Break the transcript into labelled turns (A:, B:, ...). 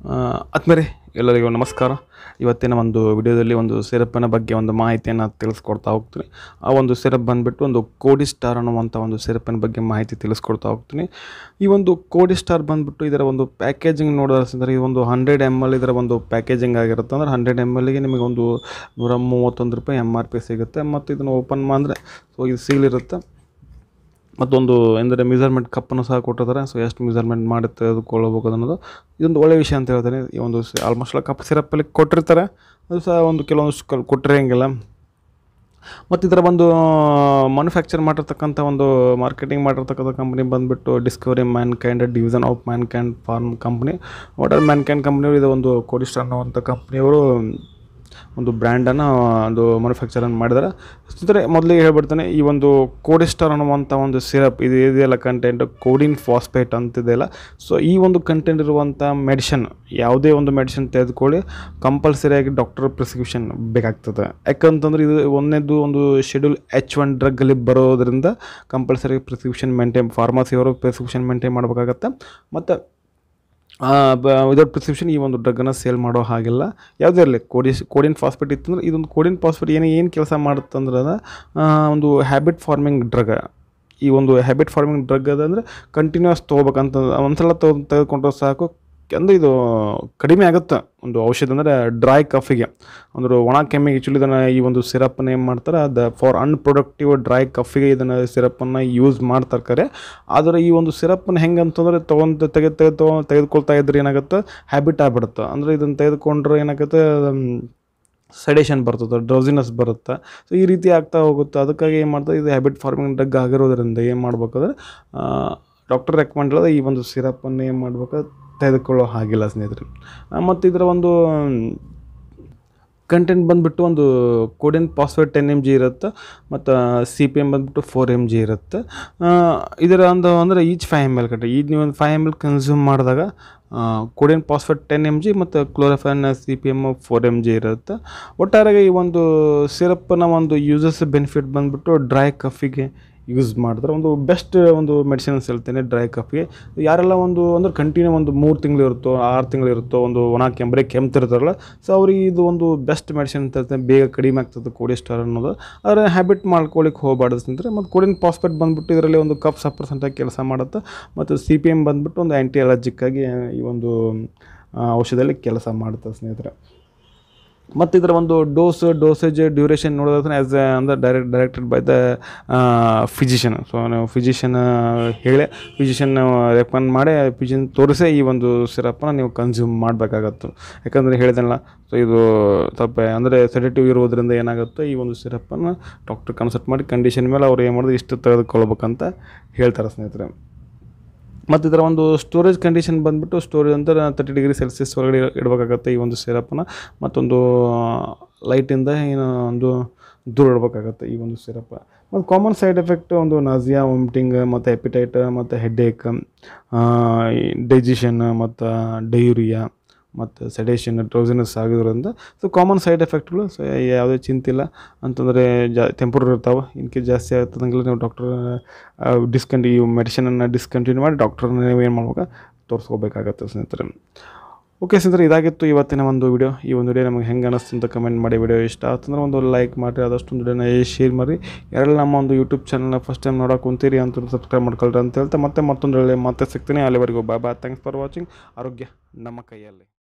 A: ಆತ್ಮೀಯರೇ ಎಲ್ಲರಿಗೂ ನಮಸ್ಕಾರ ಇವತ್ತಿನ ಒಂದು ವಿಡಿಯೋದಲ್ಲಿ ಒಂದು ಸಿರಪ್ಪಿನ ಬಗ್ಗೆ ಒಂದು ಮಾಹಿತಿಯನ್ನು ತಿಳಿಸ್ಕೊಡ್ತಾ ಹೋಗ್ತೀನಿ ಆ ಒಂದು ಸಿರಪ್ ಬಂದುಬಿಟ್ಟು ಒಂದು ಕೋಡಿ ಸ್ಟಾರ್ ಅನ್ನುವಂಥ ಒಂದು ಸಿರಪ್ಪಿನ ಬಗ್ಗೆ ಮಾಹಿತಿ ತಿಳಿಸ್ಕೊಡ್ತಾ ಹೋಗ್ತೀನಿ ಈ ಒಂದು ಕೋಡಿ ಸ್ಟಾರ್ ಬಂದುಬಿಟ್ಟು ಇದರ ಒಂದು ಪ್ಯಾಕೇಜಿಂಗ್ ನೋಡೋದಂದ್ರೆ ಈ ಒಂದು ಹಂಡ್ರೆಡ್ ಎಮ್ ಎಲ್ ಇದರ ಒಂದು ಪ್ಯಾಕೇಜಿಂಗ್ ಆಗಿರುತ್ತೆ ಅಂದರೆ ಹಂಡ್ರೆಡ್ ಎಮ್ ಎಲ್ಗೆ ನಿಮಗೆ ಒಂದು ನೂರ ಮೂವತ್ತೊಂದು ರೂಪಾಯಿ ಎಮ್ ಆರ್ ಪಿ ಸಿಗುತ್ತೆ ಮತ್ತು ಇದನ್ನು ಓಪನ್ ಮಾಡಿದ್ರೆ ಸೊ ಇದು ಸೀಲ್ ಇರುತ್ತೆ ಮತ್ತೊಂದು ಎಂದರೆ ಮೆಜರ್ಮೆಂಟ್ ಕಪ್ಪನ್ನು ಸಹ ಕೊಟ್ಟಿದ್ದಾರೆ ಸೊ ಎಷ್ಟು ಮೆಜರ್ಮೆಂಟ್ ಮಾಡಿ ತೆಗೆದುಕೊಳ್ಳಬೇಕು ಅನ್ನೋದು ಇದೊಂದು ಒಳ್ಳೆಯ ವಿಷಯ ಅಂತ ಹೇಳ್ತೇನೆ ಈ ಒಂದು ಆಲ್ಮೋಸ್ಟ್ ಕಪ್ ಸಿರಪ್ಪಲ್ಲಿ ಕೊಟ್ಟಿರ್ತಾರೆ ಅದು ಸಹ ಒಂದು ಕೆಲವೊಂದು ಕಲ್ ಕೊಟ್ಟಿರಂಗಿಲ್ಲ ಮತ್ತು ಇದರ ಒಂದು ಮ್ಯಾನುಫ್ಯಾಕ್ಚರ್ ಮಾಡಿರ್ತಕ್ಕಂಥ ಒಂದು ಮಾರ್ಕೆಟಿಂಗ್ ಮಾಡಿರ್ತಕ್ಕಂಥ ಕಂಪ್ನಿ ಬಂದುಬಿಟ್ಟು discovery mankind division of mankind pharma company water mankind ಕಂಪ್ನಿಯವರು ಇದು ಒಂದು ಕೋಡಿಸ್ಟರ್ ಅನ್ನುವಂಥ ಕಂಪ್ನಿಯವರು ಒಂದು ಬ್ರ್ಯಾಂಡನ್ನು ಒಂದು ಮ್ಯಾನುಫ್ಯಾಕ್ಚರನ್ನು ಮಾಡಿದ್ದಾರೆ ಸ್ನೇಹಿತರೆ ಮೊದಲಿಗೆ ಹೇಳ್ಬಿಡ್ತಾನೆ ಈ ಒಂದು ಕೋಡಿಸ್ಟಾರ್ ಅನ್ನುವಂಥ ಒಂದು ಸಿರಪ್ ಇದು ಇದೆಯಲ್ಲ ಕಂಟೆಂಟ್ ಕೋಡಿನ್ ಫಾಸ್ಫೇಟ್ ಅಂತಿದೆಯಲ್ಲ ಸೊ ಈ ಒಂದು ಕಂಟೆಂಟ್ ಇರುವಂಥ ಮೆಡಿಷನ್ ಯಾವುದೇ ಒಂದು ಮೆಡಿಸಿನ್ ತೆಗೆದುಕೊಳ್ಳಿ ಕಂಪಲ್ಸರಿಯಾಗಿ ಡಾಕ್ಟರ್ ಪ್ರಿಸ್ಕ್ರಿಪ್ಷನ್ ಬೇಕಾಗ್ತದೆ ಯಾಕಂತಂದ್ರೆ ಇದು ಒಂದನೇದು ಒಂದು ಶೆಡ್ಯೂಲ್ ಎಚ್ ಒನ್ ಡ್ರಗ್ಗಲ್ಲಿ ಬರೋದ್ರಿಂದ ಕಂಪಲ್ಸರಿ ಪ್ರಿಸ್ಕ್ರಿಪ್ಷನ್ ಮೇಂಟೈನ್ ಫಾರ್ಮಸಿಯವರು ಪ್ರಿಸ್ಕ್ರಿಪ್ಷನ್ ಮೇಂಟೈನ್ ಮಾಡಬೇಕಾಗತ್ತೆ ಮತ್ತು ವಿದೌಟ್ ಪ್ರಿಸ್ಕ್ರಿಪ್ಷನ್ ಈ ಒಂದು ಡ್ರಗ್ಗನ್ನು ಸೇಲ್ ಮಾಡೋ ಹಾಗಿಲ್ಲ ಯಾವುದೇ ಇರಲಿ ಕೋಡಿಸ್ ಕೋಡಿನ್ ಫಾಸ್ಫೇಟ್ ಇತ್ತಂದ್ರೆ ಇದೊಂದು ಕೋಡಿನ್ ಫಾಸ್ಫೇಟ್ ಏನು ಏನು ಕೆಲಸ ಮಾಡುತ್ತಂದ್ರೆ ಅದು ಆ, ಒಂದು ಹ್ಯಾಬಿಟ್ ಫಾರ್ಮಿಂಗ್ ಡ್ರಗ್ ಈ ಒಂದು ಹ್ಯಾಬಿಟ್ ಫಾರ್ಮಿಂಗ್ ಡ್ರಗ್ ಅದಂದರೆ ಕಂಟಿನ್ಯೂಸ್ ತೊಗೋಬೇಕಂತ ಒಂದ್ಸಲ ತಗೊ ತೆಗೆದುಕೊಂಡ್ರೆ ಸಾಕು ಅಂದರೆ ಇದು ಕಡಿಮೆ ಆಗುತ್ತೆ ಒಂದು ಔಷಧ ಅಂದರೆ ಡ್ರೈ ಕಫಿಗೆ ಅಂದ್ರೆ ಒಣ ಕೆಮ್ಮಿಗೆ ಆ್ಯಕ್ಚುಲಿ ಇದನ್ನು ಈ ಒಂದು ಸಿರಪ್ಪನ್ನು ಏನು ಮಾಡ್ತಾರೆ ಅದು ಫಾರ್ ಅನ್ಪ್ರೊಡಕ್ಟಿವ್ ಡ್ರೈ ಕಫಿಗೆ ಇದನ್ನು ಸಿರಪ್ಪನ್ನು ಯೂಸ್ ಮಾಡ್ತಾರೆ ಕರೆ ಆದರೆ ಈ ಒಂದು ಸಿರಪ್ಪನ್ನು ಹೆಂಗೆ ಅಂತಂದರೆ ತೊಗೊಂಡು ತೆಗೆದು ತೆಗೆದು ತೊಗೊ ತೆಗೆದುಕೊಳ್ತಾ ಇದ್ರೆ ಏನಾಗುತ್ತೆ ಹ್ಯಾಬಿಟ್ ಆಗ್ಬಿಡುತ್ತೆ ಅಂದರೆ ಇದನ್ನು ತೆಗೆದುಕೊಂಡ್ರೆ ಏನಾಗುತ್ತೆ ಸೆಡೇಷನ್ ಬರ್ತದೆ ಡ್ರೌಸಿನೆಸ್ ಬರುತ್ತೆ ಸೊ ಈ ರೀತಿ ಆಗ್ತಾ ಹೋಗುತ್ತೆ ಅದಕ್ಕಾಗಿ ಏನು ಮಾಡ್ತಾರೆ ಇದು ಹ್ಯಾಬಿಟ್ ಫಾರ್ಮಿಂಗ್ ಡ್ರಗ್ ಆಗಿರೋದ್ರಿಂದ ಏನು ಮಾಡ್ಬೇಕಾದ್ರೆ ಡಾಕ್ಟರ್ ರೆಕಮೆಂಡ್ ಹೇಳೋದು ಈ ಒಂದು ಸಿರಪ್ಪನ್ನು ಏನು ಮಾಡ್ಬೇಕು ತೆಗೆದುಕೊಳ್ಳೋ ಹಾಗಿಲ್ಲ ಸ್ನೇಹಿತರೆ ಮತ್ತು ಇದರ ಒಂದು ಕಂಟೆಂಟ್ ಬಂದುಬಿಟ್ಟು ಒಂದು codeine phosphate ten M G ಇರುತ್ತೆ ಮತ್ತು ಸಿ ಪಿ ಎಮ್ ಬಂದುಬಿಟ್ಟು ಫೋರ್ ಎಮ್ ಜಿ ಇರುತ್ತೆ ಆ, ಇದರ ಒಂದು ಅಂದರೆ ಈಚ್ ಫೈವ್ ಎಮ್ ಎಲ್ ಕಟ್ಟ ಈಗ ನೀವು ಒಂದು ಫೈವ್ ಎಮ್ ಎಲ್ ಕನ್ಸ್ಯೂಮ್ ಮಾಡಿದಾಗ codeine phosphate ten M G ಮತ್ತು ಕ್ಲೋರಫೈನ್ C P M four M G ಇರುತ್ತೆ ಒಟ್ಟಾರೆಗೆ ಈ ಒಂದು ಸಿರಪ್ನ ಒಂದು ಯೂಸಸ್ ಬೆನಿಫಿಟ್ ಬಂದುಬಿಟ್ಟು ಡ್ರೈ ಕಫಿಗೆ ಯೂಸ್ ಮಾಡಿದ್ರೆ ಒಂದು ಬೆಸ್ಟ್ ಒಂದು ಮೆಡಿಸಿನ್ಸ್ ಹೇಳ್ತೇನೆ ಡ್ರೈ ಕಫಿಗೆ ಯಾರೆಲ್ಲ ಒಂದು ಅಂದ್ರೆ ಕಂಟಿನ್ಯೂ ಒಂದು ಮೂರು ತಿಂಗಳು ಇರುತ್ತೋ ಆರು ತಿಂಗಳು ಇರುತ್ತೋ ಒಂದು ಒಣ ಕೆಂಬರೆ ಕೆಮ್ತಿರ್ತಾರಲ್ಲ ಸೊ ಅವ್ರಿಗೆ ಇದು ಒಂದು ಬೆಸ್ಟ್ ಮೆಡಿಸಿನ್ ಅಂತ ಹೇಳ್ತೇನೆ ಬೇಗ ಕಡಿಮೆ ಆಗ್ತದೆ ಕೋಡಿಸ್ಟಾರ್ ಅನ್ನೋದು ಆದರೆ ಹ್ಯಾಬಿಟ್ ಮಾಡ್ಕೊಳ್ಳಿಕ್ಕೆ ಹೋಗಬಾರ್ದು ಸ್ನೇಹಿತರೆ ಮತ್ತು ಕೋಡಿನ್ ಪಾಸ್ಪೇಟ್ ಬಂದುಬಿಟ್ಟು ಇದರಲ್ಲಿ ಒಂದು ಕಪ್ ಸಪ್ರೆಸೆಂಟಾಗಿ ಕೆಲಸ ಮಾಡುತ್ತೆ ಮತ್ತು ಸಿ ಪಿ ಎಮ್ ಬಂದುಬಿಟ್ಟು ಒಂದು ಆ್ಯಂಟಿ ಅಲರ್ಜಿಕ್ಕಾಗಿ ಈ ಒಂದು ಆ, ಔಷಧದಲ್ಲಿ ಕೆಲಸ ಮಾಡುತ್ತೆ ಸ್ನೇಹಿತರೆ ಮತ್ತು ಇದರ ಒಂದು ಡೋಸ್ ಡೋಸೇಜ್ ಡ್ಯೂರೇಷನ್ ನೋಡೋದಾದ್ರೆ ಆ್ಯಸ್ ಎ ಅಂದರೆ direct directed by the physician so ನಾವು ಫಿಸಿಷಿಯನ್ ಹೇಳಿ ಫಿಸಿಷಿಯನ್ ರೆಕಮೆಂಡ್ ಮಾಡಿ ಫಿಸಿಷಿಯನ್ ತೋರಿಸೇ ಈ ಒಂದು ಸಿರಪ್ಪನ್ನು ನೀವು ಕನ್ಸ್ಯೂಮ್ ಮಾಡಬೇಕಾಗತ್ತೆ ಯಾಕಂದರೆ ಹೇಳಿದೆನಲ್ಲ ಸೊ ಇದು ಸ್ವಲ್ಪ ಅಂದರೆ ಸೆಡೆಟಿವ್ ಇರೋದ್ರಿಂದ ಏನಾಗುತ್ತೆ ಈ ಒಂದು ಸಿರಪ್ಪನ್ನು ಡಾಕ್ಟರ್ ಕನ್ಸಲ್ಟ್ ಮಾಡಿ ಕಂಡೀಷನ್ ಮೇಲೆ ಅವ್ರು ಏನು ಮಾಡೋದು ಇಷ್ಟು ತೆಗೆದುಕೊಳ್ಬೇಕಂತ ಹೇಳ್ತಾರೆ ಸ್ನೇಹಿತರೆ ಮತ್ತು ಇದರ ಒಂದು ಸ್ಟೋರೇಜ್ ಕಂಡೀಷನ್ ಬಂದುಬಿಟ್ಟು ಸ್ಟೋರೇಜ್ ಅಂತ ತರ್ಟಿ ಡಿಗ್ರಿ ಸೆಲ್ಸಿಯಸ್ ಒಳಗಡೆ ಇಡಬೇಕಾಗತ್ತೆ ಈ ಒಂದು ಸಿರಪ್ಪನ್ನು ಮತ್ತೊಂದು ಲೈಟಿಂದ ಏನು ಒಂದು ದೂರ ಇಡಬೇಕಾಗತ್ತೆ ಈ ಒಂದು ಸಿರಪ್ ಮತ್ತು ಕಾಮನ್ ಸೈಡ್ ಎಫೆಕ್ಟ್ ಒಂದು ನಾಸಿಯಾ ವಾಮಿಟಿಂಗ್ ಮತ್ತು ಹೆಪಿಟೈಟ್ ಮತ್ತು ಹೆಡ್ಏಕ್ ಡೈಜೆಷನ್ ಮತ್ತು ಡಯೂರಿಯಾ ಮತ್ತು ಸೆಡೇಷನ್ ಡ್ರೌಸಿನೆಸ್ ಆಗಿರೋದ್ರಿಂದ ಸೊ ಕಾಮನ್ ಸೈಡ್ ಎಫೆಕ್ಟ್ಗಳು ಸೊ ಯಾವುದೇ ಚಿಂತಿಲ್ಲ ಅಂತಂದರೆ ಜಾ ಟೆಂಪ್ರರಿ ಇರ್ತಾವೆ ಇನ್ ಕೇಸ್ ಜಾಸ್ತಿ ಆಗ್ತದಂಗೆಲ್ಲ ನೀವು ಡಾಕ್ಟರ್ ಡಿಸ್ಕಂಟಿ ಈ ಮೆಡಿಸಿನನ್ನು ಡಿಸ್ಕಂಟಿನ್ಯೂ ಮಾಡಿ ಡಾಕ್ಟ್ರನ್ನ ನೀವು ಏನು ಮಾಡ್ಬೇಕು ತೋರಿಸ್ಕೋಬೇಕಾಗತ್ತೆ ಸ್ನೇಹಿತರೆ ಓಕೆ ಸ್ನೇಹಿತರೆ ಇದಾಗಿತ್ತು ಇವತ್ತಿನ ಒಂದು ವಿಡಿಯೋ ಈ ಒಂದು ವಿಡಿಯೋ ನಮಗೆ ಹೆಂಗೆ ಅನ್ನಿಸ್ತು ಅಂತ ಕಮೆಂಟ್ ಮಾಡಿ ವಿಡಿಯೋ ಇಷ್ಟ ಆತಂದ್ರೆ ಒಂದು ಲೈಕ್ ಮಾಡಿರಿ ಆದಷ್ಟು ಒಂದು ವಿಡಿಯೋನ ಶೇರ್ ಮಾಡಿ ಯಾರೆಲ್ಲ ನಮ್ಮ ಒಂದು ಯೂಟ್ಯೂಬ್ ಚಾನಲ್ನ ಫಸ್ಟ್ ಟೈಮ್ ನೋಡೋಕೆ ಕುಂತೀರಿ ಅಂತ ಸಬ್ಸ್ಕ್ರೈಬ್ ಮಾಡ್ಕೊಳ್ರಿ ಅಂತ ಹೇಳ್ತಾ ಮತ್ತೆ ಮತ್ತೊಂದು ಮತ್ತೆ ಸಿಗ್ತೀನಿ ಅಲ್ಲಿವರೆಗೂ bye bye thanks for watching ಆರೋಗ್ಯ ನಮ್ಮ ಕೈಯಲ್ಲಿ